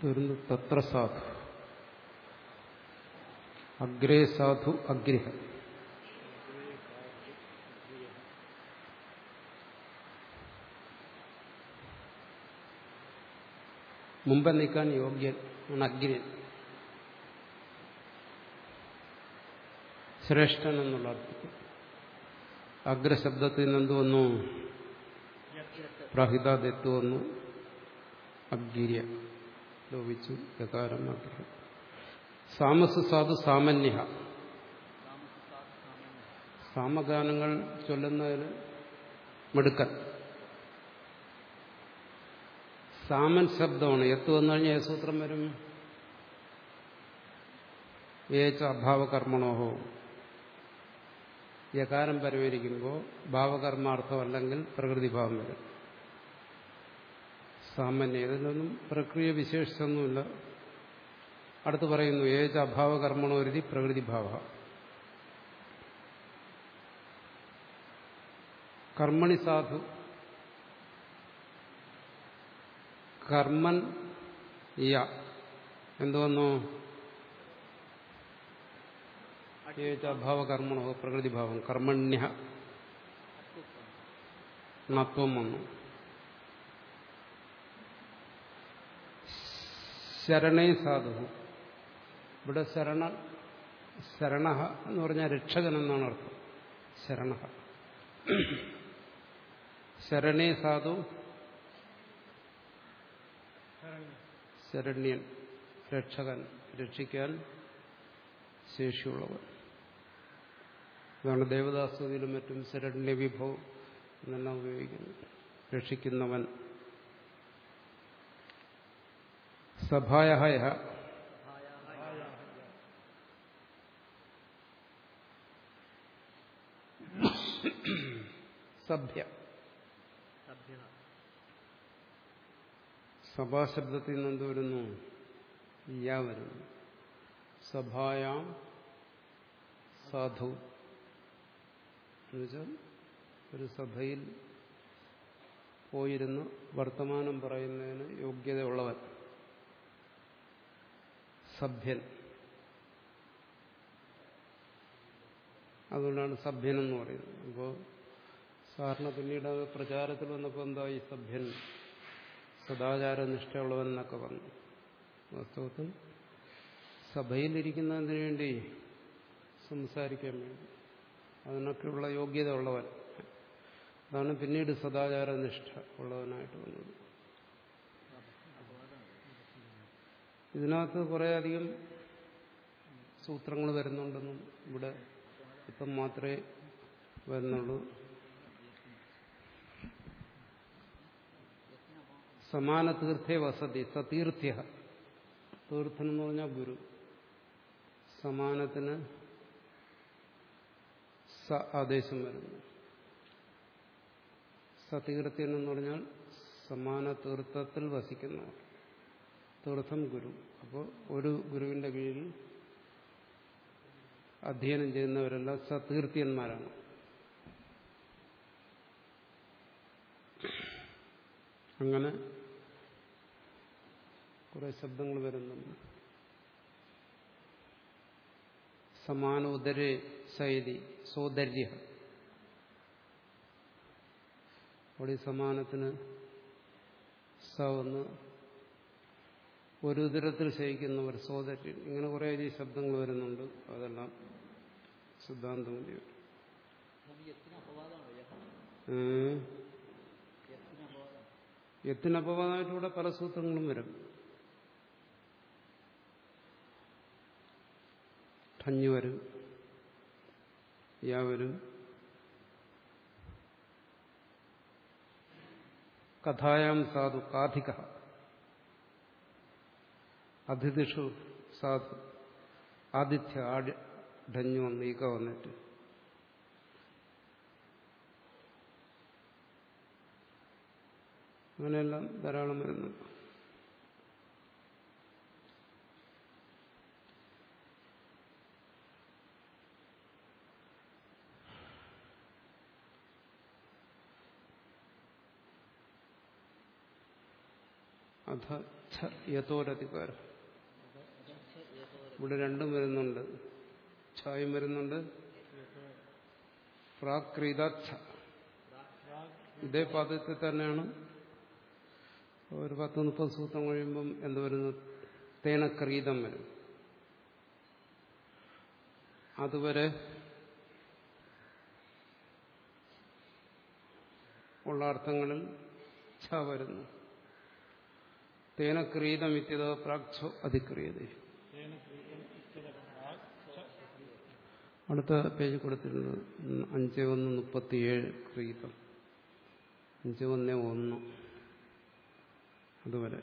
വരുന്നു തത്ര സാധു അഗ്രേ സാധു അഗ്രഹ മുമ്പ് നിൽക്കാൻ യോഗ്യൻ ആണ് അഗ്രൻ ശ്രേഷ്ഠൻ എന്നുള്ള അർത്ഥത്തിൽ അഗ്രശബ്ദത്തിൽ നിന്ന് എന്ത് വന്നു പ്രാഹിതാദെത്ത് വന്നു അഗ്രിയ ലോപിച്ചു യകാരം അഗ്രഹം സാമസ് സാധു സാമാന്യ സാമഗാനങ്ങൾ ചൊല്ലുന്നതിന് മിടുക്കൻ സാമൻ ശബ്ദമാണ് എത്ത് വന്നു കഴിഞ്ഞാൽ സൂത്രം വരും ഏച്ച അഭാവകർമ്മണോഹോ യകാരം പരമരിക്കുമ്പോൾ ഭാവകർമാർത്ഥം അല്ലെങ്കിൽ പ്രകൃതിഭാവം വരും സാമാന്യ ഇതിനൊന്നും പ്രക്രിയ വിശേഷിച്ചൊന്നുമില്ല അടുത്ത് പറയുന്നു ഏജ അഭാവകർമ്മണോരുതി പ്രകൃതിഭാവ കർമ്മണി സാധു കർമ്മൻ യ എന്തുവന്നു ഏജ അഭാവകർമ്മണോ പ്രകൃതിഭാവം കർമ്മണ്യ ണത്വം വന്നു ശരണേ സാധു ഇവിടെ ശരണ ശരണ എന്ന് പറഞ്ഞാൽ രക്ഷകൻ എന്നാണ് അർത്ഥം ശരണ ശരണേ സാധു ശരണ്യൻ രക്ഷകൻ രക്ഷിക്കാൻ ശേഷിയുള്ളവൻ അതാണ് ദേവദാസ്തുതിയിലും മറ്റും ശരണ്യ വിഭവം എന്നെല്ലാം ഉപയോഗിക്കുന്നത് രക്ഷിക്കുന്നവൻ സഭായ സഭ്യ സഭാശബ്ദത്തിൽ നിന്ന് എന്ത് വരുന്നു യാ വരുന്നു സഭായാം സാധു എന്നുവെച്ചാൽ ഒരു സഭയിൽ പോയിരുന്ന് വർത്തമാനം പറയുന്നതിന് യോഗ്യതയുള്ളവൻ സഭ്യൻ അതുകൊണ്ടാണ് സഭ്യനെന്ന് പറയുന്നത് അപ്പോൾ സാറിന് പിന്നീട് അത് പ്രചാരത്തിൽ വന്നപ്പോൾ എന്താ ഈ സഭ്യൻ സദാചാര നിഷ്ഠയുള്ളവൻ എന്നൊക്കെ പറഞ്ഞു വാസ്തവത്തിൽ സഭയിലിരിക്കുന്നതിന് വേണ്ടി സംസാരിക്കാൻ വേണ്ടി അതിനൊക്കെയുള്ള യോഗ്യത ഉള്ളവൻ അതാണ് പിന്നീട് സദാചാര നിഷ്ഠ ഉള്ളവനായിട്ട് വന്നത് ഇതിനകത്ത് കുറേയധികം സൂത്രങ്ങൾ വരുന്നുണ്ടെന്നും ഇവിടെ ഇപ്പം മാത്രമേ വരുന്നുള്ളൂ സമാന തീർത്ഥേ വസതി സതീർത്ഥ്യ തീർത്ഥൻ എന്ന് പറഞ്ഞാൽ ഗുരു സമാനത്തിന് സ ആദേശം വരുന്നു സതീർത്ഥ്യൻ എന്ന് പറഞ്ഞാൽ സമാന തീർത്ഥത്തിൽ വസിക്കുന്നവർ തീർത്ഥം ഗുരു അപ്പോൾ ഒരു ഗുരുവിന്റെ കീഴിൽ അധ്യയനം ചെയ്യുന്നവരെല്ലാം സതീർത്ഥ്യന്മാരാണ് അങ്ങനെ കുറെ ശബ്ദങ്ങൾ വരുന്നുണ്ട് സമാനോദരേ ശൈലി സോദര്യ അവിടെ ഈ സമാനത്തിന് സ വന്ന് ഒരു ഉദരത്തിൽ ശയിക്കുന്നവർ സോദര്യൻ ഇങ്ങനെ കുറേ ഈ ശബ്ദങ്ങൾ വരുന്നുണ്ട് അതെല്ലാം സിദ്ധാന്തം യത്തിനപവാദമായിട്ട് ഇവിടെ പല സൂത്രങ്ങളും വരും ഠഞ്ഞു വരും യാ വരും കഥായാം സാധു കാധിക അതിഥിഷു സാധു ആദിത്യ ഢഞ്ഞു വന്ന് ഈക വന്നിട്ട് അങ്ങനെയെല്ലാം ധാരാളം വരുന്നുണ്ട് അധ ഛ യഥോരധികാരം ഇവിടെ രണ്ടും വരുന്നുണ്ട് ഛായും വരുന്നുണ്ട് പ്രാക്രീത ഛ ഇതേ പദത്തിൽ തന്നെയാണ് ഒരു പത്ത് മുപ്പത് സൂത്രം കഴിയുമ്പം എന്ത് വരുന്നു തേനക്രീതം വരും അതുവരെ ഉള്ള അർത്ഥങ്ങളിൽ ഛ വരുന്നു തേനക്രീതം ഇത്യത പ്രാക്ഷോ അതിക്രിയത അടുത്ത പേജ് കൊടുത്തിട്ടുണ്ട് അഞ്ച് ഒന്ന് മുപ്പത്തിയേഴ് ക്രീതം അഞ്ച് ഒന്ന് ഒന്ന് അതുവരെ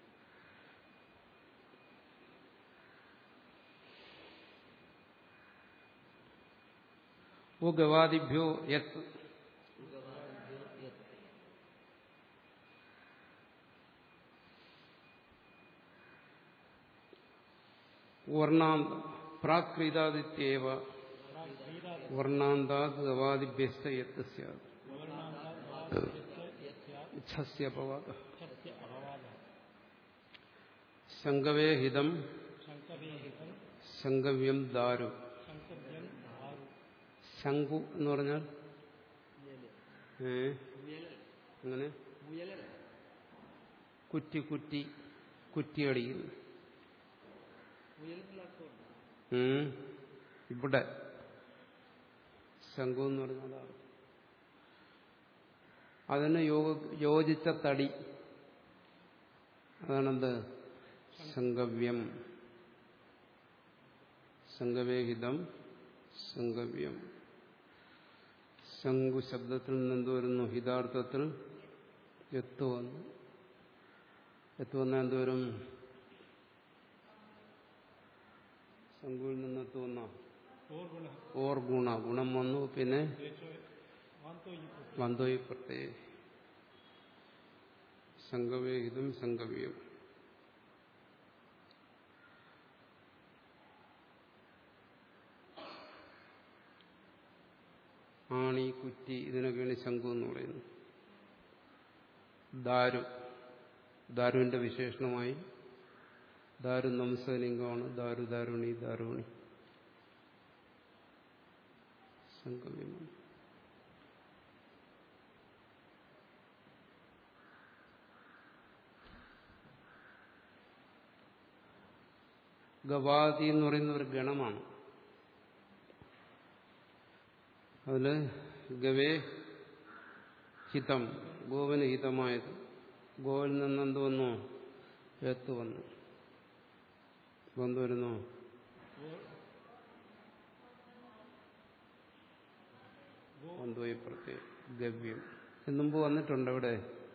ഓ ഗവാദിഭ്യോ യത് വർണ്ണാന്ത പ്രാക്രീതാദിത്യേവ വർണ്ണാന്താത് ഗവാദിഭ്യസ്ത യത്ത് സ്യാത് ഇച്ഛസ്യപവാദ ശങ്കവേ ഹിതം ശങ്കവ്യം ദാരു ശങ്കു എന്ന് പറഞ്ഞാൽ ഏ അങ്ങനെ കുറ്റി കുറ്റി കുറ്റിയടിക്കുന്നു ഉം. ഇവിടെ ശംഖു എന്ന് പറഞ്ഞാൽ അതാണ് അതിന് യോഗ യോജിച്ച തടി അതാണെന്ത് ശങ്കവ്യം ശങ്കവേഹിതം ശങ്കവ്യം ശംഖു ശബ്ദത്തിൽ നിന്ന് എന്ത് വരുന്നു ഹിതാർത്ഥത്തിൽ എത്തു വന്നു എത്തു വന്നാൽ എന്ത് വരും ശംഖുവിൽ നിന്ന് എത്തു വന്ന ഓർ ഗുണ ഗുണം വന്നു പിന്നെ വന്തോയി പ്രത്യയ ശങ്കവേഹിതം ശങ്കവ്യം ആണി കുറ്റി ഇതിനൊക്കെയാണ് ശംഖു എന്ന് പറയുന്നത് ദാരു ദാരുവിന്റെ വിശേഷണമായി ദാരു നംസലിംഗമാണ് ദാരു ദാരുണി ദാരുണി ശംഖവ്യമാണ് ഗവാദി എന്ന് പറയുന്ന ഒരു ഗണമാണ് അതില് ഗവേ ഹിതം ഗോവിന് ഹിതമായത് ഗോവിൽ നിന്ന് എന്ത് വന്നു എത്ത് വന്നു എന്ത് വരുന്നു വന്തോയി പ്രത്യേക ഗവ്യം എന്നുമ്പ് വന്നിട്ടുണ്ട് അവിടെ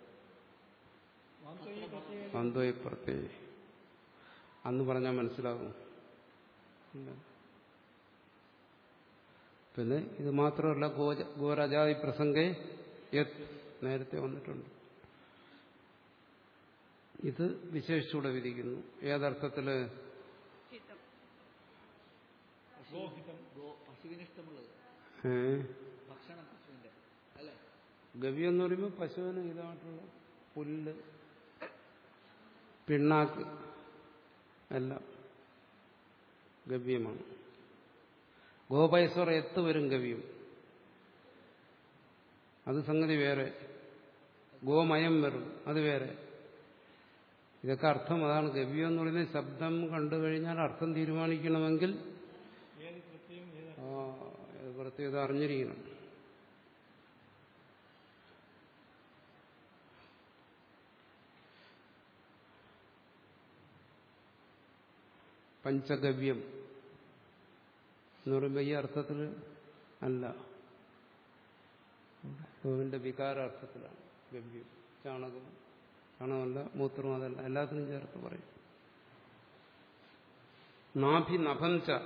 വന്തോയി പ്രത്യേക അന്ന് പറഞ്ഞാൽ മനസ്സിലാകും ഇല്ല. പിന്നെ ഇത് മാത്രമല്ല ഗോജ ഗോരാജാതി പ്രസംഗേ യത് നേരത്തെ വന്നിട്ടുണ്ട് ഇത് വിശേഷിച്ചൂടെ വിധിക്കുന്നു ഏതർത്ഥത്തില് ഹിതം ഗോ പശുവിന് ഇഷ്ടമുള്ളത് ഏ, ഭക്ഷണം പശുവിന്റെ അല്ലെ ഗവ്യം എന്ന് പറയുമ്പോൾ പശുവിന് ഇതായിട്ടുള്ള പുല്ല് പിണ്ണാക്ക് എല്ലാം ഗവ്യമാണ് ഗോപൈസ്വർ എത്ത് വരും ഗവ്യം അത് സംഗതി വേറെ ഗോമയം വരും അത് വേറെ ഇതൊക്കെ അർത്ഥം അതാണ് ഗവ്യം എന്ന് പറയുന്നത് ശബ്ദം കണ്ടു കഴിഞ്ഞാൽ അർത്ഥം തീരുമാനിക്കണമെങ്കിൽ ആ ഏത് പ്രത്യേകത അറിഞ്ഞിരിക്കണം പഞ്ചഗവ്യം എന്ന് പറയുമ്പോൾ ഈ അർത്ഥത്തിൽ അല്ല ഗോവിന്റെ വികാരാർത്ഥത്തിലാണ് ഗവ്യം ചാണകം ചാണകമല്ല മൂത്രം അതല്ല എല്ലാത്തിനും ചേർത്ത് പറയും നാഭി നഭം ച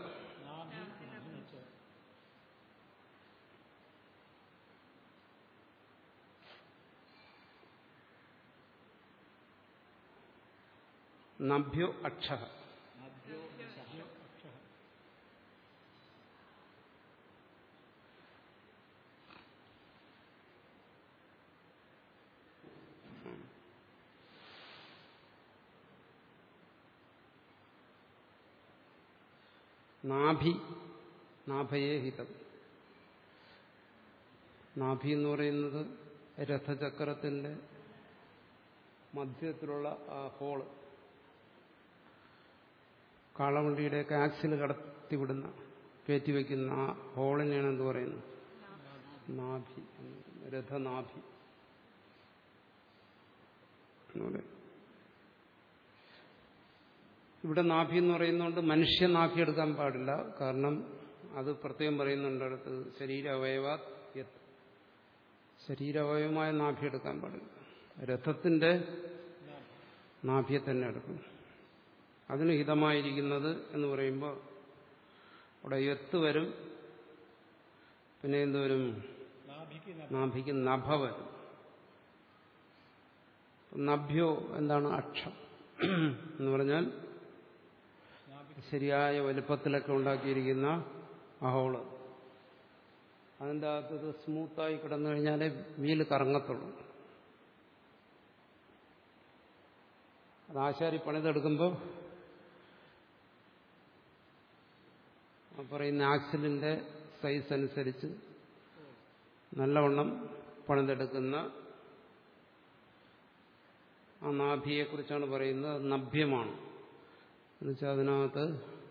നഭ്യോ അക്ഷ നാഭി നാഭയേ ഹിതം നാഭി എന്ന് പറയുന്നത് രഥചക്രത്തിന്റെ മധ്യത്തിലുള്ള ആ ഹോള് കാളവണ്ടിയുടെയൊക്കെ ആക്സിൽ കടത്തിവിടുന്ന കയറ്റിവെക്കുന്ന ആ ഹോളിനെയാണ് എന്ത് പറയുന്നത് നാഭി എന്ന് പറയുന്നത്. രഥനാഭി എന്ന് പറയും. ഇവിടെ നാഭി എന്ന് പറയുന്നതുകൊണ്ട് മനുഷ്യനാഭി എടുക്കാൻ പാടില്ല കാരണം അത് പ്രത്യേകം പറയുന്നുണ്ട് അടുത്ത് ശരീരാവയവ യത് ശരീരാവയവമായ നാഭി എടുക്കാൻ പാടില്ല രഥത്തിന്റെ നാഭിയെ തന്നെ എടുക്കും അതിന് ഹിതമായിരിക്കുന്നത് എന്ന് പറയുമ്പോൾ അവിടെ എത്ത് വരും പിന്നെ എന്തുവരും നാഭിക്ക് നഭ വരും നഭ്യോ എന്താണ് അക്ഷം എന്ന് പറഞ്ഞാൽ ശരിയായ വലുപ്പത്തിലൊക്കെ ഉണ്ടാക്കിയിരിക്കുന്ന അഹോള് അതിൻ്റെ അകത്ത് ഇത് സ്മൂത്തായി കിടന്നു കഴിഞ്ഞാലേ വീല് കറങ്ങത്തുള്ളൂ അത് ആശാരി പണിതെടുക്കുമ്പോൾ ആ പറയുന്ന ആക്സിലിന്റെ സൈസ് അനുസരിച്ച് നല്ലവണ്ണം പണിതെടുക്കുന്ന ആ നാഭിയെക്കുറിച്ചാണ് പറയുന്നത് അത് നഭ്യമാണ് എന്നുവെച്ചാൽ അതിനകത്ത്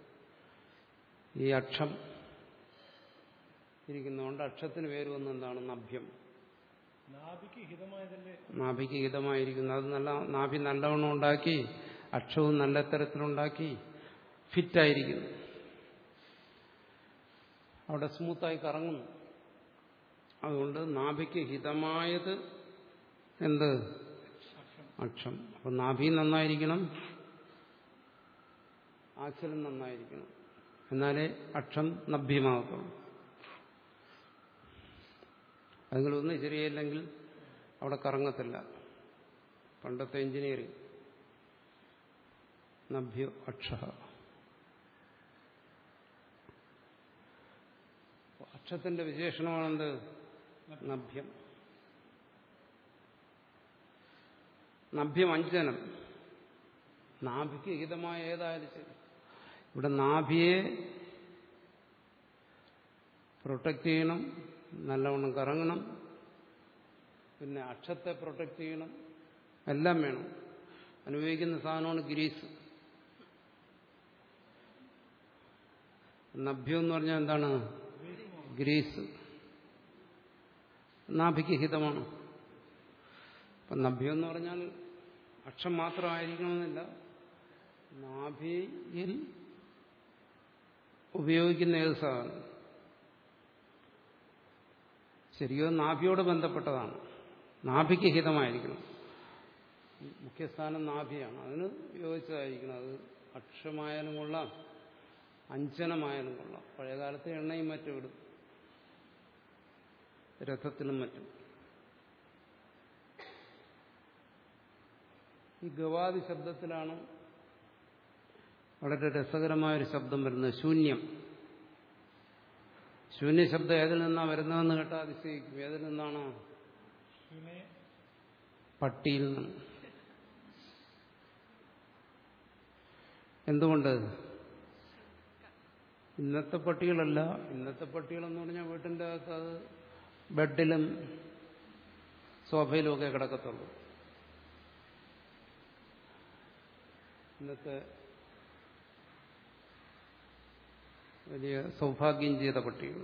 ഈ അക്ഷം ഇരിക്കുന്നതുകൊണ്ട് അക്ഷത്തിന് പേര് വന്ന എന്താണ് നഭ്യം നാഭിക്ക് ഹിതമായതല്ലേ നാഭിക്ക് ഹിതമായിരിക്കുന്നു അത് നല്ല നാഭി നല്ലവണ്ണം ഉണ്ടാക്കി അക്ഷവും നല്ല തരത്തിലുണ്ടാക്കി ഫിറ്റായിരിക്കുന്നു അവിടെ സ്മൂത്തായി കറങ്ങുന്നു അതുകൊണ്ട് നാഭിക്ക് ഹിതമായത് എന്ത് അക്ഷം അപ്പം നാഭി നന്നായിരിക്കണം ആക്സിലും നന്നായിരിക്കണം എന്നാലേ അക്ഷം നഭ്യമാകത്തുള്ളൂ അതിലൊന്നും ശരിയല്ലെങ്കിൽ അവിടെ കറങ്ങത്തില്ല പണ്ടത്തെ എഞ്ചിനീയറിംഗ് നഭ്യോ അക്ഷ അക്ഷത്തിന്റെ വിശേഷണമാണെന്ത് നഭ്യം നഭ്യം അഞ്ജനം നാഭിക്ക് ഹിതമായ ഏതായാലും ശരി ഇവിടെ നാഭിയെ പ്രൊട്ടക്ട് ചെയ്യണം നല്ലവണ്ണം കറങ്ങണം പിന്നെ അക്ഷത്തെ പ്രൊട്ടക്ട് ചെയ്യണം എല്ലാം വേണം അനുഭവിക്കുന്ന സാധനമാണ് ഗ്രീസ് നഭ്യം എന്ന് പറഞ്ഞാൽ എന്താണ് ഗ്രീസ് നാഭിക്ക് ഹിതമാണ് അപ്പം നഭ്യം എന്ന് പറഞ്ഞാൽ അക്ഷം മാത്രമായിരിക്കണമെന്നില്ല നാഭിയിൽ ഉപയോഗിക്കുന്ന ഏത് സാധനം ശരിയോ നാഭിയോട് ബന്ധപ്പെട്ടതാണ് നാഭിക്ക് ഹിതമായിരിക്കണം മുഖ്യസ്ഥാനം നാഭിയാണ് അതിന് യോജിച്ചതായിരിക്കണം അത് അക്ഷമായാലും കൊള്ളാം അഞ്ചനമായാലും കൊള്ളാം പഴയകാലത്ത് എണ്ണയും മറ്റും ഇടും രഥത്തിലും മറ്റും ഈ ഗവാദി ശബ്ദത്തിലാണ് വളരെ രസകരമായൊരു ശബ്ദം വരുന്നത് ശൂന്യം ശൂന്യ ശബ്ദം ഏതിൽ നിന്നാണ് വരുന്നതെന്ന് കേട്ടാൽ അതിശയിക്കും ഏതിൽ നിന്നാണ് ശുനെ പട്ടിയിൽ നിന്ന് എന്തുകൊണ്ട് ഇന്നത്തെ പട്ടികളല്ല ഇന്നത്തെ പട്ടികളെന്ന് പറഞ്ഞാൽ വീട്ടിൻ്റെ അകത്ത് അത് ബെഡിലും സോഫയിലും ഒക്കെ കിടക്കത്തുള്ളൂ ഇന്നത്തെ വലിയ സൗഭാഗ്യം ചെയ്ത പട്ടികൾ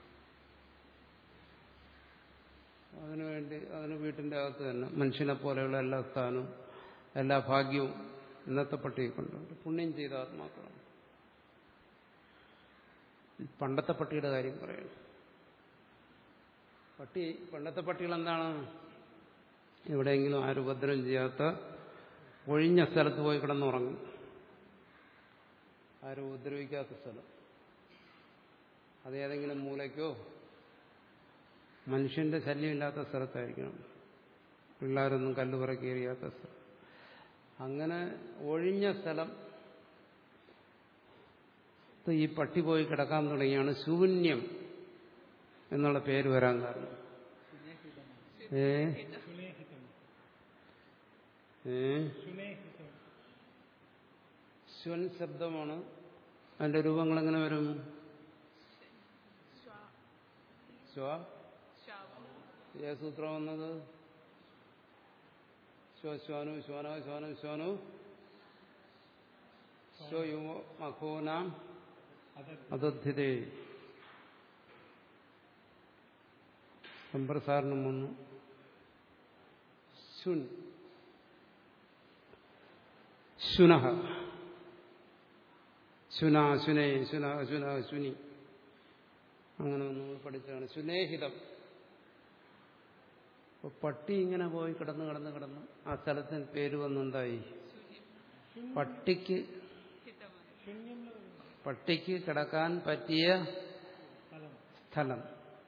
അതിനുവേണ്ടി അതിന് വീട്ടിൻ്റെ അകത്ത് തന്നെ മനുഷ്യനെ പോലെയുള്ള എല്ലാ സ്ഥാനവും എല്ലാ ഭാഗ്യവും ഇന്നത്തെ പട്ടിയെ കൊണ്ടുണ്ട് പുണ്യം ചെയ്ത ആത്മാക്കളാണ് പണ്ടത്തെ പട്ടിയുടെ കാര്യം പറയണം പട്ടി പണ്ടത്തെ പട്ടികൾ എന്താണ് എവിടെയെങ്കിലും ആരും ഉപദ്രവം ചെയ്യാത്ത ഒഴിഞ്ഞ സ്ഥലത്ത് പോയി കിടന്നുറങ്ങും ആരും ഉപദ്രവിക്കാത്ത സ്ഥലം അത് ഏതെങ്കിലും മൂലയ്ക്കോ മനുഷ്യന്റെ ശല്യമില്ലാത്ത സ്ഥലത്തായിരിക്കണം പിള്ളേരൊന്നും കല്ല് പുറക്കി എറിയാത്ത സ്ഥലം അങ്ങനെ ഒഴിഞ്ഞ സ്ഥലം ഈ പട്ടി പോയി കിടക്കാൻ തുടങ്ങിയാണ് ശൂന്യം എന്നുള്ള പേര് വരാൻ കാരണം ഏ ശുനേഹിതം ഏ ശുനേഹിതം ശ്വൻ ശബ്ദമാണ് അതിന്റെ രൂപങ്ങൾ എങ്ങനെ വരും ശ്വ ഏ സൂത്രം വന്നത് ശ്വശ്വാനു ശ്വാന ശ്വാനു ശ്വാനു ശ്വയുമോ മഖോനാം അതദ്ധിതേ സമ്പ്രസാരണം വന്നു ശുൻ ശുനഹ ശുന ശുനേ ശുന ശുന ശുനി അങ്ങനെ നമ്മൾ പഠിച്ചതാണ് ശുനേഹിതം അപ്പൊ പട്ടി ഇങ്ങനെ പോയി കിടന്ന് കിടന്ന് കിടന്ന് ആ സ്ഥലത്തിന് പേര് വന്നുണ്ടായി പട്ടിക്ക് പട്ടിക്ക് കിടക്കാൻ പറ്റിയ സ്ഥലം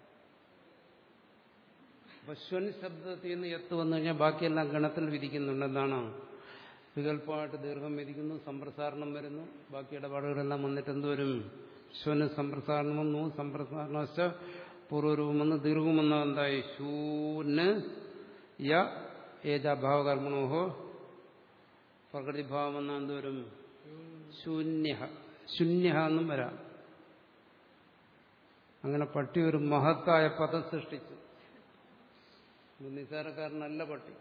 അപ്പൊ ശ്വൻ ശബ്ദത്തിൽ നിന്ന് എത്ത് വന്നു കഴിഞ്ഞാൽ ബാക്കിയെല്ലാം ഗണത്തിൽ വിധിക്കുന്നുണ്ട് എന്താണ് വികല്പമായിട്ട് ദീർഘം വിധിക്കുന്നു സമ്പ്രസാരണം വരുന്നു ബാക്കി ഇടപാടുകളെല്ലാം വന്നിട്ട് എന്തുവരും ശ്വന് സമ്പ്രസാരണം വന്നു സമ്പ്രസാരണ പൂർവ്വരൂപം വന്ന് ദീർഘം വന്ന എന്തായി ശൂന് യ ഏജാഭാവകർമ്മണോഹോ പ്രകൃതിഭാവം വന്ന എന്തുവരും ശൂന്യ ശൂന്യ എന്നും വരാം അങ്ങനെ പട്ടി ഒരു മഹത്തായ പദം സൃഷ്ടിച്ചു ഇത് നിസ്സാരക്കാരനല്ല പട്ടി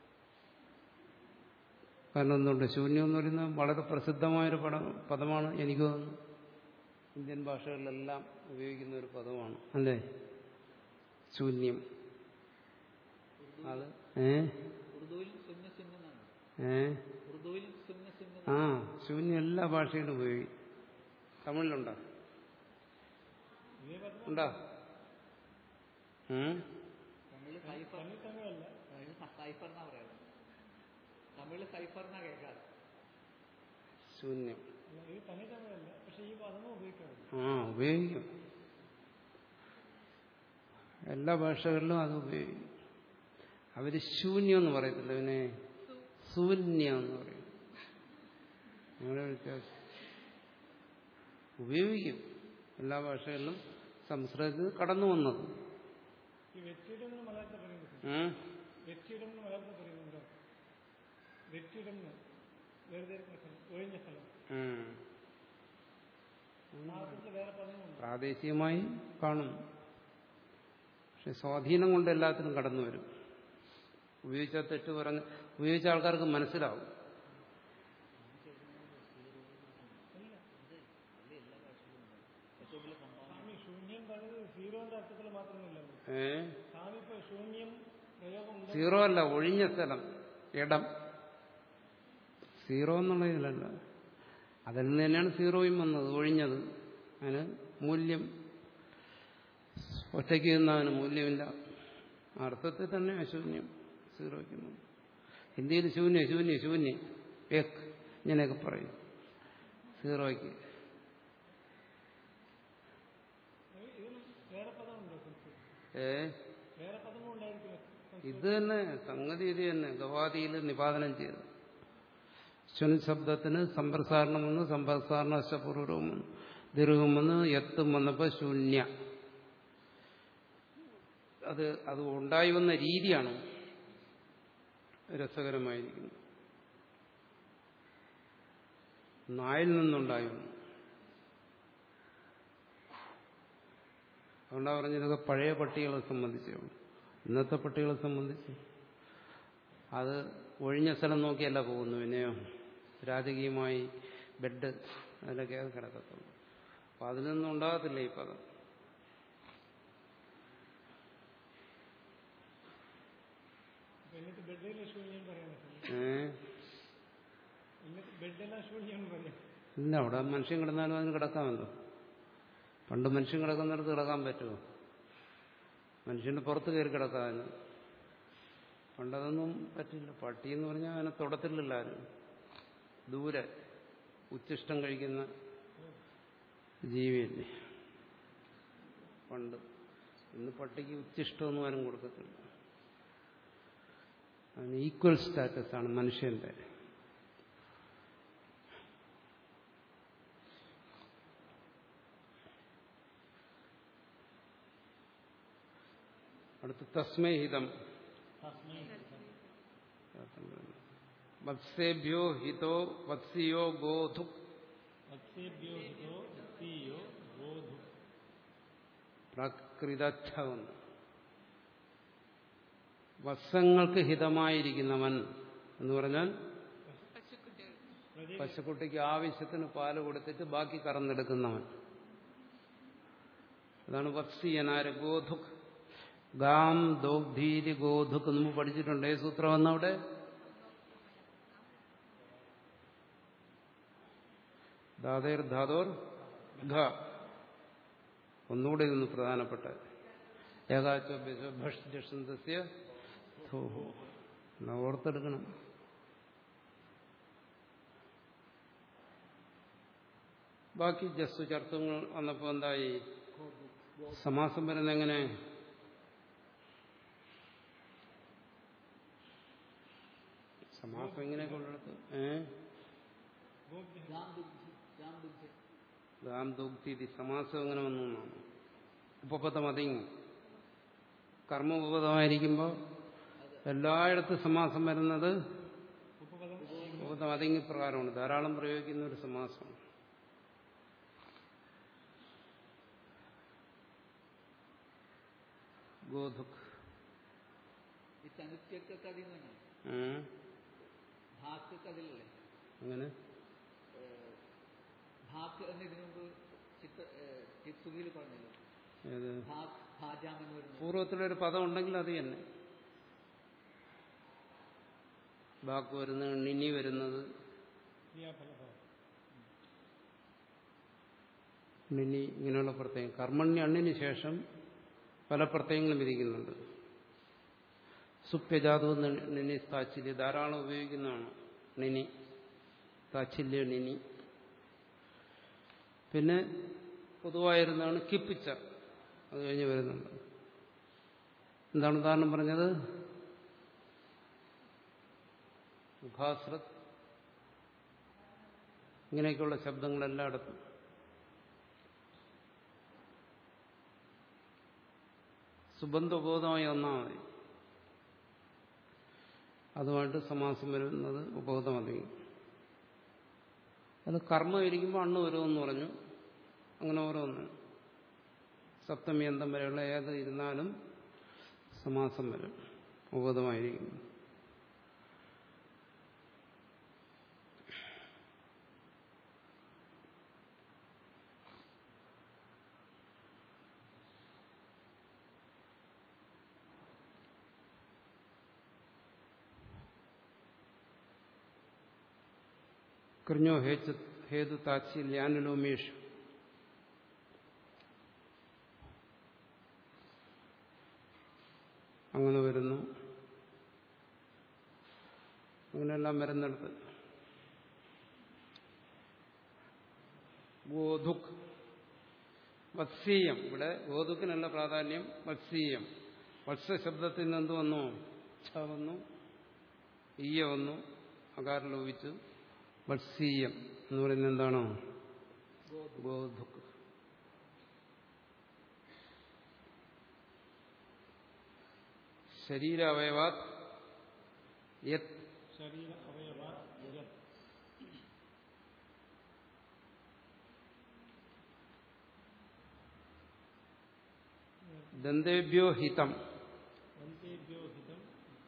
കാരണം എന്തുകൊണ്ട് ശൂന്യം എന്ന് പറയുന്നത് വളരെ പ്രസിദ്ധമായൊരു പദം പദമാണ് എനിക്ക് തോന്നുന്നു ഇന്ത്യൻ ഭാഷകളിലെല്ലാം ഉപയോഗിക്കുന്ന ഒരു പദമാണ് അല്ലേ ശൂന്യം അത് ഏ ഉറുദുവിൽ സുന്ന സുന്ന എന്നാണ് ഏ ഉറുദുവിൽ സുന്ന സുന്ന ആ ശൂന്യം എല്ലാ ഭാഷയിലും ഉപയോഗിക്കും തമിഴിലുണ്ടോ ഉണ്ടോ ഉം? തമിഴ് സൈഫർ തമിഴ് സൈഫർ എന്നാ പറയാറ് തമിഴ് സൈഫർ എന്നാ കേൾക്കാറ് ശൂന്യം അല്ല, ഇത് തനി തമിഴല്ല പക്ഷെ ഈ പദമേ ഉപയോഗിക്കാറുള്ളൂ ആ ഉപയോഗിക്കും എല്ലാ ഭാഷകളിലും അത് ഉപയോഗിക്കും അവര് ശൂന്യം എന്ന് പറയത്തില്ല പിന്നെ ശൂന്യം എന്ന് പറയും അങ്ങനെ വ്യത്യാസം ഉപയോഗിക്കും എല്ലാ ഭാഷകളിലും സംസ്കൃതത്തിൽ കടന്നു വന്നത് ഈ വെറ്റിയിടം എന്ന് മലയാളത്തിൽ പറയുന്നത് ഉം? വെറ്റിയിടം എന്ന് മലയാളത്തിൽ പറയുന്നുണ്ടോ വെറ്റിയിടം എന്ന് വെറുതെ ഇരിക്കുന്ന സ്ഥലം ഒഴിഞ്ഞ സ്ഥലം ഉം. ആ അർത്ഥത്തിൽ വേറെ പദങ്ങളുണ്ട് പ്രാദേശികമായി കാണും പക്ഷെ സ്വാധീനം കൊണ്ട് എല്ലാത്തിനും കടന്നു വരും ഉപയോഗിച്ചാൽ തെറ്റ് പറഞ്ഞ് ഉപയോഗിച്ച ആൾക്കാർക്ക് മനസ്സിലാവും സ്വാമി ശൂന്യം പറഞ്ഞത് സീറോന്റെ അർത്ഥത്തിൽ മാത്രമല്ല ഏ സ്വാമി ഇപ്പൊ ശൂന്യം പ്രയോഗം ഉണ്ട് സീറോ അല്ല ഒഴിഞ്ഞ സ്ഥലം ഇടം സീറോ എന്നുള്ള ഇതിലല്ല അതിൽ നിന്ന് തന്നെയാണ് സീറോയും വന്നത് ഒഴിഞ്ഞത് അതിന് മൂല്യം ഒറ്റയ്ക്ക് നിന്നതിന് മൂല്യമില്ല ആ അർത്ഥത്തിൽ തന്നെ അശൂന്യം സീറോയ്ക്ക് വന്നത്. ഹിന്ദിയിൽ ശൂന്യ ശൂന്യ ശൂന്യ ഏക് ഇങ്ങനെയൊക്കെ പറയും സീറോയ്ക്ക് ഇതിന് വേറെ പദമുണ്ടോ സംസ്കൃതം ഏ വേറെ പദമും ഉണ്ടായിരിക്കും ഇത് തന്നെ സംഗതി ഇത് തന്നെ ഗവാദിയിൽ നിപാതനം ചെയ്തു ശ്വൻ ശബ്ദത്തിന് സമ്പ്രസാരണം വന്ന് സമ്പ്രസാരണ അശപൂർവം വന്നു ദീർഘം വന്ന് എത്തും വന്നപ്പോൾ ശൂന്യ അത് അത് ഉണ്ടായി വന്ന രീതിയാണ് രസകരമായിരിക്കുന്നത് നായിൽ നിന്നുണ്ടായി വന്നു അതുകൊണ്ടാണ് പറഞ്ഞതൊക്കെ പഴയ പട്ടികളെ സംബന്ധിച്ചാണ് ഇന്നത്തെ പട്ടികളെ സംബന്ധിച്ച് അത് ഒഴിഞ്ഞ സ്ഥലം നോക്കിയല്ല പോകുന്നു പിന്നെയോ രാജകീയമായി ബെഡ് അതിലൊക്കെ അത് കിടക്കത്തുള്ളൂ അപ്പം അതിൽ നിന്നും ഉണ്ടാകത്തില്ല ഈ പദം അപ്പൊ എന്നിട്ട് ബെഡിലെ ശൂന്യം പറയാൻ പറ്റില്ല ഏ എന്നിട്ട് ബെഡിലെ ശൂന്യം എന്ന് പറയാം ഇല്ല അവിടെ മനുഷ്യൻ കിടന്നാലും അതിന് കിടക്കാമല്ലോ പണ്ട് മനുഷ്യൻ കിടക്കുന്നിടത്ത് കിടക്കാൻ പറ്റുമോ മനുഷ്യന്റെ പുറത്ത് കയറി കിടക്കാമെന്ന് പണ്ടതൊന്നും പറ്റില്ല പട്ടി എന്ന് പറഞ്ഞാൽ അതിനെ തുടത്തിലില്ല ആരും ദൂരെ ഉച്ചിഷ്ടം കഴിക്കുന്ന ജീവിയല്ലേ പണ്ട് ഇന്ന് പട്ടിക്ക് ഉച്ചിഷ്ടമൊന്നും ആരും കൊടുക്കത്തില്ല അതിന് ഈക്വൽ സ്റ്റാറ്റസ് ആണ് മനുഷ്യന്റെ അടുത്ത് തസ്മൈഹിതം വത്സേഭ്യോ ഹിതോ വത്സിയോ ഗോധു വത്സേഭ്യോ ഹിതോ വത്സീയോ ബോധു പ്രകൃതച്ഛ വന്നു വത്സങ്ങൾക്ക് ഹിതമായിരിക്കുന്നവൻ എന്ന് പറഞ്ഞാൽ പശുക്കുട്ടികൾ പശുക്കുട്ടിക്ക് ആവശ്യത്തിന് പാല് കൊടുത്തിട്ട് ബാക്കി കറന്നെടുക്കുന്നവൻ അതാണ് വത്സീയനാര് ഗോധുക് ഗാം ദോഗ്ധീരി ഗോധുക് നമ്മൾ പഠിച്ചിട്ടുണ്ട് ഏ സൂത്രം വന്നവിടെ ധാതേർ ധാതോർ ഘ ഒന്നുകൂടെ ഇതൊന്ന് പ്രധാനപ്പെട്ട ഏകാച്ചോ ബിസോ ഭഷ്ജസന്തസ്യ ധൂഹു എന്നാ ഓർത്തെടുക്കണം ബാക്കി ജസ്സു ചർത്തങ്ങൾ വന്നപ്പോ എന്തായി സമാസം വരുന്ന എങ്ങനെ സമാസം എങ്ങനെ കൊണ്ടെടുത്ത് ഏ രാം ദുഗ്ധി രാം ദുഗ്ധി ദാം ദുഗ്ധി സമാസം എങ്ങനെ വന്നു എന്നാണ് ഉപപദം അതിങ് കർമ്മ ഉപപദമായിരിക്കുമ്പോൾ എല്ലായിടത്തും സമാസം വരുന്നത് ഉപപദം ഉപപദം അതിങ് പ്രകാരമാണ് ധാരാളം പ്രയോഗിക്കുന്ന ഒരു സമാസമാണ് ഗോധുക് ഈ ചനുത്യക്ക് കഥ തന്നെ ഉം. ഭാക്ക് കഥയിലല്ലേ അങ്ങനെ ഏഹ്, ഭാക്ക് എന്ന് ഇതിനു മുമ്പ് ചിത്ര ചിത്സുഖിയിൽ പറഞ്ഞല്ലോ ഏത് ഭാക് ഭാജാം എന്ന് വരുന്നത് പൂർവ്വത്തിലൊരു പദം ഉണ്ടെങ്കിൽ അത് തന്നെ ബാക്ക് വരുന്നത് നിനി വരുന്നത് ക്രിയാഫലഭാവം നിനി ഇങ്ങനെയുള്ള പ്രത്യയം കർമ്മണ്യ അണ്ണിന് ശേഷം പല പ്രത്യയങ്ങളും വിധിക്കുന്നുണ്ട് സുപ്യജാതവും നിനി താച്ചില്യ ധാരാളം ഉപയോഗിക്കുന്നതാണ് നിനി താച്ചില്യ നിനി പിന്നെ പൊതുവായിരുന്നതാണ് കിപ്പിച്ച അത് കഴിഞ്ഞ് വരുന്നുണ്ട് എന്താണ് ഉദാഹരണം പറഞ്ഞത് മുഖാശ്രത് ഇങ്ങനെയൊക്കെയുള്ള ശബ്ദങ്ങളെല്ലായിടത്തും സുബന്ധബോധമായി ഒന്നാ മതി അതുമായിട്ട് സമാസം വരുന്നത് ഉപബോധം അധികം അത് കർമ്മം ഇരിക്കുമ്പോൾ അണ്ണ് വരുമെന്ന് പറഞ്ഞു അങ്ങനെ ഓരോന്ന് സപ്തമി അന്തം വരെയുള്ള ഏത് ഇരുന്നാലും സമാസം വരും ഉപബോധമായിരിക്കും കൃഞ്ഞോ ഹേച്ചു ഹേതു താച്ചില്യാനുലോമേഷ് അങ്ങനെ വരുന്നു അങ്ങനെയെല്ലാം വരുന്നിടത്ത് ഗോധുക് വത്സീയം ഇവിടെ ഗോധുക്കിനല്ല പ്രാധാന്യം വത്സീയം വത്സ ശബ്ദത്തിൽ നിന്ന് എന്ത് വന്നു ഛ വന്നു ഈയ വന്നു അകാരം ലോപിച്ചു വത്സീയം എന്ന് പറയുന്നത് എന്താണോ ഗോധുക്ക് ശരീരാവയവാത് യത് ശരീര അവയവ യത് ദന്തേഭ്യോ ഹിതം അന്തേഭ്യോ ഹിതം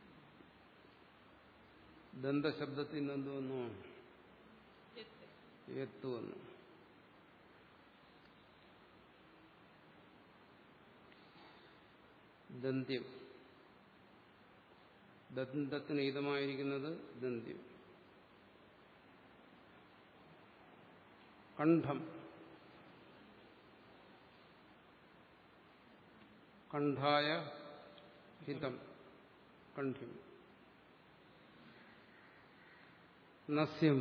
ദന്തശബ്ദത്തിൽ നിന്ന് എന്ത് വന്നു എത്ത് എത്ത് വന്നു ദന്ത്യം ദന്തത്തിന് ഹിതമായിരിക്കുന്നത് ദന്ത്യം കണ്ഠം കണ്ഠായ ഹിതം കണ്ഠ്യം നസ്യം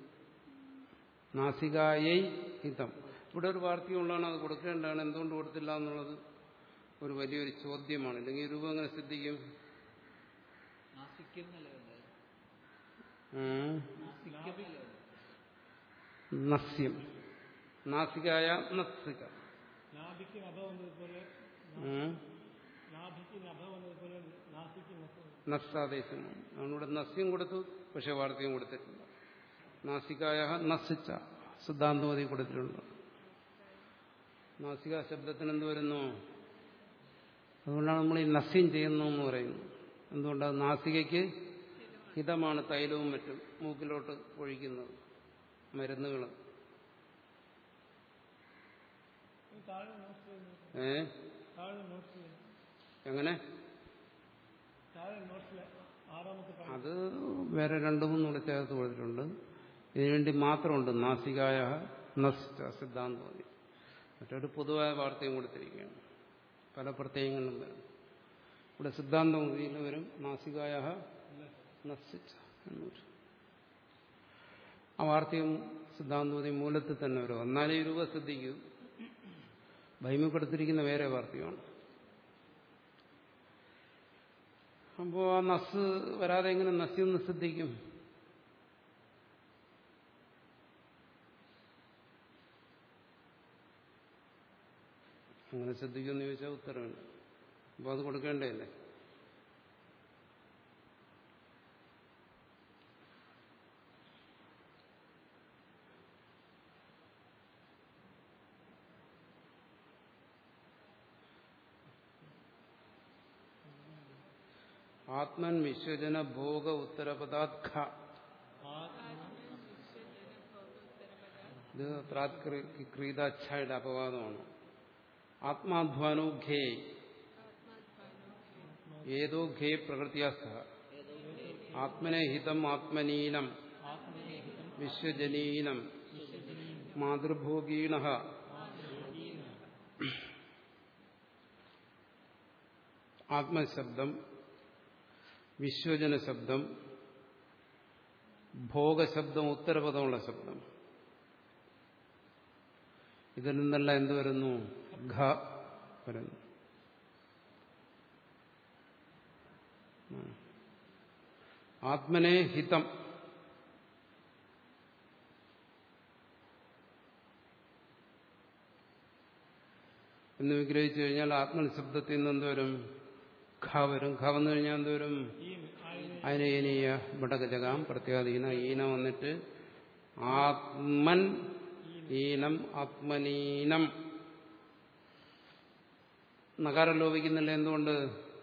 നാസികായൈ ഹിതം ഇവിടെ ഒരു വാർത്തയുള്ളതാണ് അത് കൊടുക്കേണ്ടതാണ് എന്തുകൊണ്ട് കൊടുത്തില്ല എന്നുള്ളത് ഒരു വലിയൊരു ചോദ്യമാണ് ഇല്ലെങ്കിൽ ഈ രൂപം എങ്ങനെ സിദ്ധിക്കും നാസിക്യം എന്നല്ലേ വേണ്ടത് ഉം. നാസിക്യം എന്നല്ലേ വേണ്ടത് നസ്യം നാസികായ നസ്തിക നാഭിക്ക് നഭ വന്നതുപോലെ ഉം. നാഭിക്ക് നഭ വന്നതുപോലെ നാസിക്ക് നഭ നസ്സാദേശമാണ് നമ്മളിവിടെ നസ്യം കൊടുത്തു പക്ഷെ വാർത്തയും കൊടുത്തിട്ടില്ല നാസികായ നസ്സിച്ച സിദ്ധാന്തമതി കൊടുത്തിട്ടുണ്ട് നാസിക ശബ്ദത്തിന് എന്ത് വരുന്നു അതുകൊണ്ടാണ് നമ്മൾ ഈ നസ്യം ചെയ്യുന്നു എന്ന് പറയുന്നത് എന്തുകൊണ്ടത് നാസികയ്ക്ക് ഹിതമാണ് തൈലവും മറ്റും മൂക്കിലോട്ട് ഒഴിക്കുന്നത് മരുന്നുകൾ താഴെ നോട്ട്സ് ചെയ്യുന്നു ഏ താഴെ നോട്ട്സ് ചെയ്യുന്നു എങ്ങനെ താഴെ നോട്ട്സിൽ ആറാമത്തെ പാഠം അത് വേറെ രണ്ടു മൂന്ന് കൂടെ ചേർത്ത് കൊടുത്തിട്ടുണ്ട് ഇതിനുവേണ്ടി മാത്രമുണ്ട് നാസികായ നസ്ത സിദ്ധാന്തം മറ്റൊരു പൊതുവായ വാർത്തയും കൊടുത്തിരിക്കുകയാണ് പല പ്രത്യയങ്ങളിലും വരും ഇവിടെ സിദ്ധാന്തം ഇതിൽ വരും നാസികായ നസിച്ച എന്ന് വരും ആ വാർത്തയും സിദ്ധാന്തവും മൂലത്തിൽ തന്നെ വരും എന്നാലേ ഈ രൂപ ശ്രദ്ധിക്കൂ ഭൈമപ്പെടുത്തിരിക്കുന്ന വേറെ വാർത്തയാണ് അപ്പോൾ ആ നസ് വരാതെ എങ്ങനെ നസ്യൊന്ന് ശ്രദ്ധിക്കും അങ്ങനെ ശ്രദ്ധിക്കുമെന്ന് ചോദിച്ചാൽ ഉത്തരവില്ല അപ്പോൾ അത് കൊടുക്കേണ്ടതല്ലേ ആത്മൻ വിശ്വജന ഭോഗ ഉത്തരപദാത്ഖ ഇത് ക്രീതാച്ഛയുടെ അപവാദമാണ് ആത്മാധ്വാനോ ഘേ ഏതോ ഘേ പ്രകൃതിയാസ്ഥ ആത്മനെ ഹിതം ആത്മനീനം വിശ്വജനീനം മാതൃഭോഗീണ ആത്മശബ്ദം വിശ്വജന ശബ്ദം ഭോഗശബ്ദം ഉത്തരപദമുള്ള ശബ്ദം ഇതിൽ നിന്നെല്ലാം എന്ത് വരുന്നു ഘ വരുന്നു ആത്മനെ ഹിതം എന്ന് വിഗ്രഹിച്ചു കഴിഞ്ഞാൽ ആത്മൻ ശബ്ദത്തിൽ നിന്ന് എന്തുവരും ഖ വരും ഖ വന്നു കഴിഞ്ഞാൽ എന്തുവരും അതിനീയ ബടകജകാം പ്രത്യാധീന ഈന വന്നിട്ട് ആത്മൻ ഈനം ആത്മനീനം നകാരം ലോപിക്കുന്നില്ല എന്തുകൊണ്ട്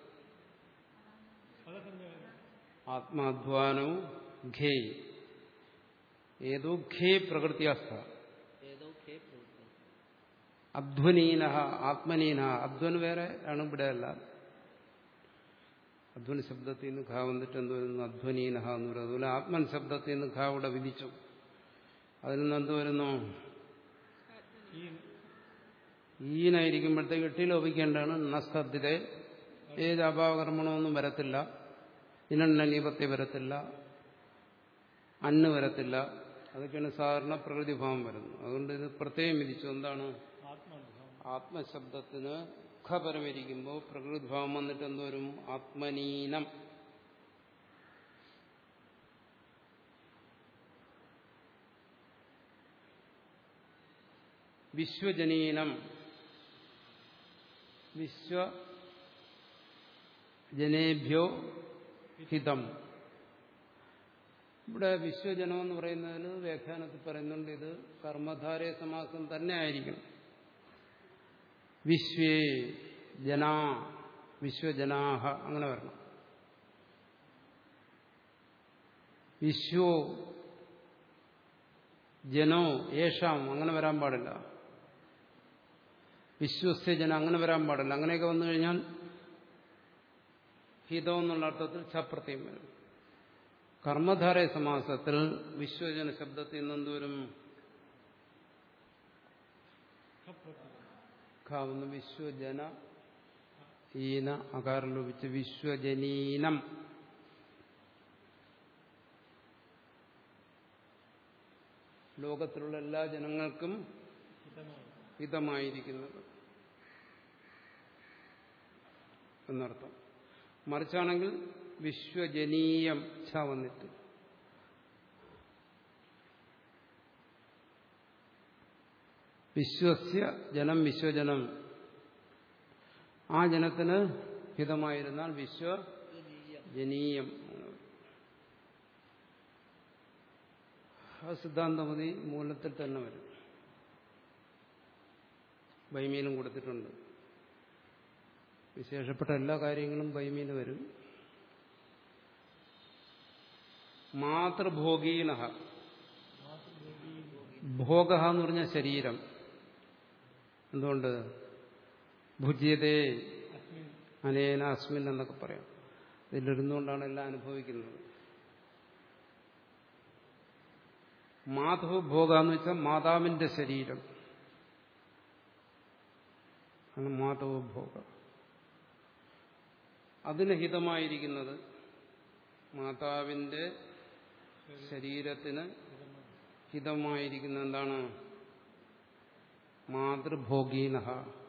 ആത്മാധ്വാനവും ഘേ ഏതോ ഘേ പ്രകൃതിയാസ്ഥ ഏതോ ഖേ പ്രവൃത്തി അധ്വനീന ആത്മനീന അധ്വൻ വേറെ ആണ് ഇവിടെ അല്ല അധ്വൻ ശബ്ദത്തിൽ നിന്ന് ഖാ വന്നിട്ട് എന്ത് വരുന്നു അധ്വനീന എന്ന് പറയുന്നത് അതുപോലെ ആത്മൻ ശബ്ദത്തിൽ നിന്ന് ഖാ ഇവിടെ വിധിച്ചു അതിൽ നിന്ന് എന്ത് വരുന്നു ഈനായിരിക്കുമ്പോഴത്തേക്ക് എട്ടി ലോപിക്കേണ്ടതാണ് നസ്തദ്ധിത ഏത് അഭാവകർമ്മണമൊന്നും വരത്തില്ല ഇനണ്ണനീപത്തെ വരത്തില്ല അന്ന് വരത്തില്ല അതൊക്കെയാണ് സാധാരണ പ്രകൃതിഭാവം വരുന്നത് അതുകൊണ്ട് ഇത് പ്രത്യേകം വിധിച്ചു എന്താണ് ആത്മശബ്ദത്തിന് ഖപരമിരിക്കുമ്പോൾ പ്രകൃതിഭാവം വന്നിട്ട് എന്തോരും ആത്മനീനം വിശ്വജനീനം വിശ്വജനേഭ്യോ ഹിതം ഇവിടെ വിശ്വജനം എന്ന് പറയുന്നതിന് വ്യാഖ്യാനത്തിൽ പറയുന്നുണ്ട് ഇത് കർമ്മധാരയ സമാസം തന്നെ ആയിരിക്കണം വിശ്വേ ജനാ വിശ്വജനാഹ അങ്ങനെ വരണം വിശ്വോ ജനോ യേഷാം അങ്ങനെ വരാൻ പാടില്ല വിശ്വസ്യ ജന അങ്ങനെ വരാൻ പാടില്ല അങ്ങനെയൊക്കെ വന്നു കഴിഞ്ഞാൽ ഹിതം എന്നുള്ള അർത്ഥത്തിൽ ചപ്രത്യം വരും കർമ്മധാരയ സമാസത്തിൽ വിശ്വജന ശബ്ദത്തിൽ നിന്നെന്തോരും ഖാവുന്ന വിശ്വജന ഈന അകാരം ലോപിച്ച് വിശ്വജനീനം ലോകത്തിലുള്ള എല്ലാ ജനങ്ങൾക്കും ഹിതമായിരിക്കുന്നത് എന്നർത്ഥം മറിച്ചാണെങ്കിൽ വിശ്വജനീയം ഛ വന്നിട്ട് വിശ്വസ്യ ജനം വിശ്വജനം ആ ജനത്തിന് ഹിതമായിരുന്നാൽ വിശ്വജനീയം ആ സിദ്ധാന്തമതി മൂലത്തിൽ തന്നെ വരും ബൈമീനും കൊടുത്തിട്ടുണ്ട് വിശേഷപ്പെട്ട എല്ലാ കാര്യങ്ങളും ബൈമീന് വരും മാതൃഭോഗീന ഭോഗ എന്ന് പറഞ്ഞ ശരീരം എന്തുകൊണ്ട് ഭുജ്യതേ അനേന അസ്മിൻ എന്നൊക്കെ പറയാം ഇതിലിരുന്നുകൊണ്ടാണ് എല്ലാം അനുഭവിക്കുന്നത് മാധവ ഭോഗ എന്ന് വെച്ചാൽ മാതാവിന്റെ ശരീരം ആണ് മാധവ ഭോഗ അതിന് ഹിതമായിരിക്കുന്നത് മാതാവിന്റെ ശരീരത്തിന് ഹിതമായിരിക്കുന്ന എന്താണ് മാതൃഭോഗീനഹ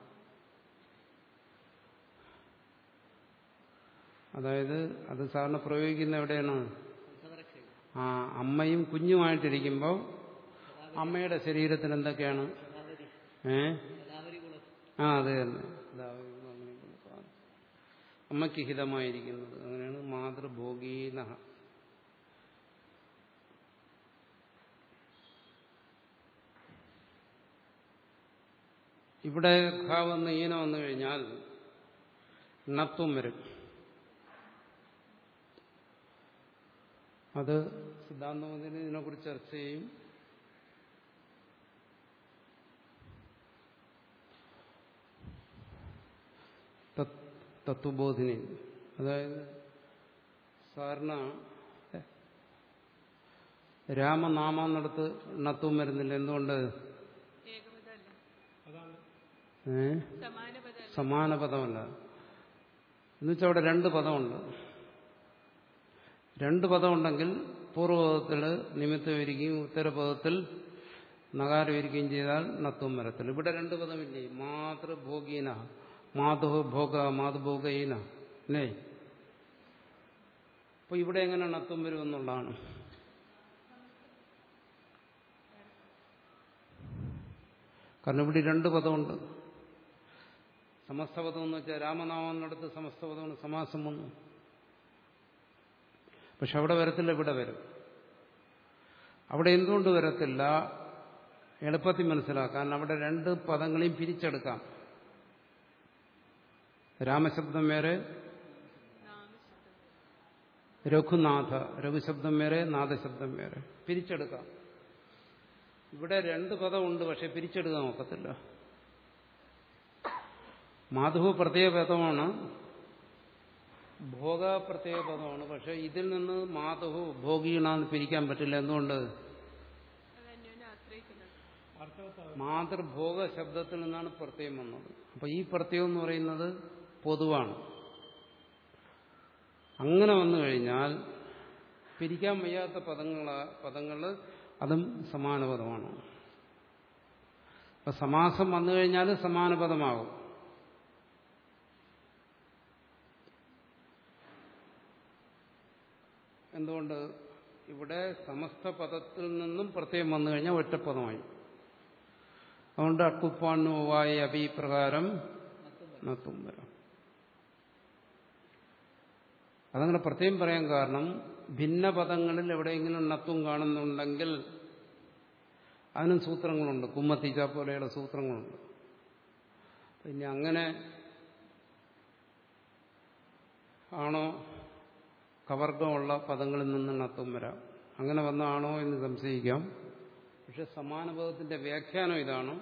അതായത് അത് സാറിന് പ്രയോഗിക്കുന്ന എവിടെയാണ് പ്രസവരക്ഷയിൽ ആ അമ്മയും കുഞ്ഞുമായിട്ടിരിക്കുമ്പോൾ അമ്മയുടെ ശരീരത്തിന് എന്തൊക്കെയാണ് ഗോദാവരി ഏ ഗോദാവരി കുളം ആ അത് തന്നെ ഗോദാവരി കുളം അങ്ങനെയൊക്കെയുള്ള സാധനം. അമ്മയ്ക്ക് ഹിതമായിരിക്കുന്നത് അങ്ങനെയാണ് മാതൃഭോഗീന ഇവിടെ ഖ വന്ന് ഈന വന്നു കഴിഞ്ഞാൽ ണത്വം വരും അത് സിദ്ധാന്തമതിന് ഇതിനെക്കുറിച്ച് ചർച്ച ചെയ്യും തത്- തത്വബോധിനി അതായത് സാറിന് രാമനാമെന്നിടത്ത് ണത്വം വരുന്നില്ല എന്തുകൊണ്ട് ഏകപദമല്ല അതാണ് ഏ സമാന പദമല്ല സമാന പദമല്ല എന്നുവെച്ചാൽ അവിടെ രണ്ട് പദമുണ്ട് രണ്ട് പദമുണ്ടെങ്കിൽ പൂർവ്വപദത്തിൽ നിമിത്തം ഇരിക്കുകയും ഉത്തരപദത്തിൽ നകാരം ഇരിക്കുകയും ചെയ്താൽ നത്വം വരത്തില്ല ഇവിടെ രണ്ട് പദമില്ലേ മാതൃഭോഗീന മാധവ ഭോഗ മാതൃഭോഗീന അല്ലേ അപ്പൊ ഇവിടെ എങ്ങനെ നത്വം വരും എന്നുള്ളതാണ് കാരണം ഇവിടെ രണ്ട് പദമുണ്ട് സമസ്തപദം എന്ന് വെച്ചാൽ രാമനാമെന്നിടത്ത് സമസ്തപദമാണ് സമാസം വന്നു പക്ഷെ അവിടെ വരത്തില്ല ഇവിടെ വരും അവിടെ എന്തുകൊണ്ട് വരത്തില്ല എളുപ്പത്തിൽ മനസ്സിലാക്കാൻ അവിടെ രണ്ട് പദങ്ങളെയും പിരിച്ചെടുക്കാം രാമശബ്ദം വേറെ നാമശബ്ദം രഘുനാഥ രഘുശബ്ദം വേറെ നാദശബ്ദം വേറെ പിരിച്ചെടുക്കാം ഇവിടെ രണ്ട് പദമുണ്ട് പക്ഷെ പിരിച്ചെടുക്കാൻ ഒക്കത്തില്ല മാധവ പ്രത്യേക പദമാണ് ഭോഗ പ്രത്യേക പദമാണ് പക്ഷെ ഇതിൽ നിന്ന് മാധവ ഭോഗീണാന്ന് പിരിക്കാൻ പറ്റില്ല എന്തുകൊണ്ട് അത് അന്യോന്യം ആശ്രയിക്കുന്നത് അർത്ഥവത്താവ് മാതൃഭോഗ ശബ്ദത്തിൽ നിന്നാണ് പ്രത്യയം വന്നത് അപ്പൊ ഈ പ്രത്യയം എന്ന് പറയുന്നത് പൊതുവാണ് അങ്ങനെ വന്നു കഴിഞ്ഞാൽ പിരിക്കാൻ വയ്യാത്ത പദങ്ങൾ പദങ്ങൾ അതും സമാന പദമാണ് അപ്പൊ സമാസം വന്നു കഴിഞ്ഞാൽ സമാന പദമാകും എന്തുകൊണ്ട് ഇവിടെ സമസ്ത പദത്തിൽ നിന്നും പ്രത്യയം വന്നു കഴിഞ്ഞാൽ ഒറ്റപ്പദമായി അതുകൊണ്ട് അക്കുപ്പാണ്ണുവായ അഭിപ്രകാരം നത്തും വരാം അതങ്ങനെ പ്രത്യേകം പറയാൻ കാരണം ഭിന്ന പദങ്ങളിൽ എവിടെയെങ്കിലും നത്വം കാണുന്നുണ്ടെങ്കിൽ അതിനും സൂത്രങ്ങളുണ്ട് കുമ്മത്തീച്ച പോലെയുള്ള സൂത്രങ്ങളുണ്ട് പിന്നെ അങ്ങനെ ആണോ കവർഗമുള്ള പദങ്ങളിൽ നിന്ന് നത്വം വരാം അങ്ങനെ വന്നാണോ എന്ന് സംശയിക്കാം പക്ഷെ സമാന പദത്തിന്റെ വ്യാഖ്യാനം ഇതാണ്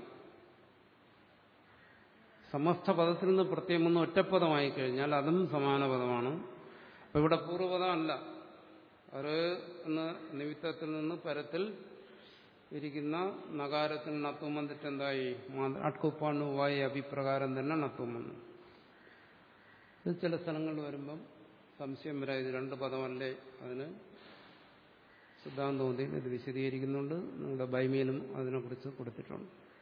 സമസ്ത പദത്തിൽ നിന്ന് പ്രത്യേകം ഒന്ന് ഒറ്റപ്പദമായി കഴിഞ്ഞാൽ അതും സമാന പദമാണ് അപ്പൊ ഇവിടെ പൂർവ്വപദമല്ല ഒരു എന്ന നിമിത്തത്തിൽ നിന്ന് പരത്തിൽ ഇരിക്കുന്ന നഗാരത്തിൽ നത്വം വന്നിട്ട് എന്തായി അട്കുപ്പാണുവായി അഭിപ്രകാരം തന്നെ നത്വം വന്നു ഇത് ചില സ്ഥലങ്ങളിൽ വരുമ്പം സംശയം വരാം ഇത് രണ്ട് പദമല്ലേ അതിന് സിദ്ധാന്തോന്തിയിൽ ഇത് വിശദീകരിക്കുന്നുണ്ട് നിങ്ങളുടെ ബൈമയിലും അതിനെക്കുറിച്ച് കൊടുത്തിട്ടുണ്ട്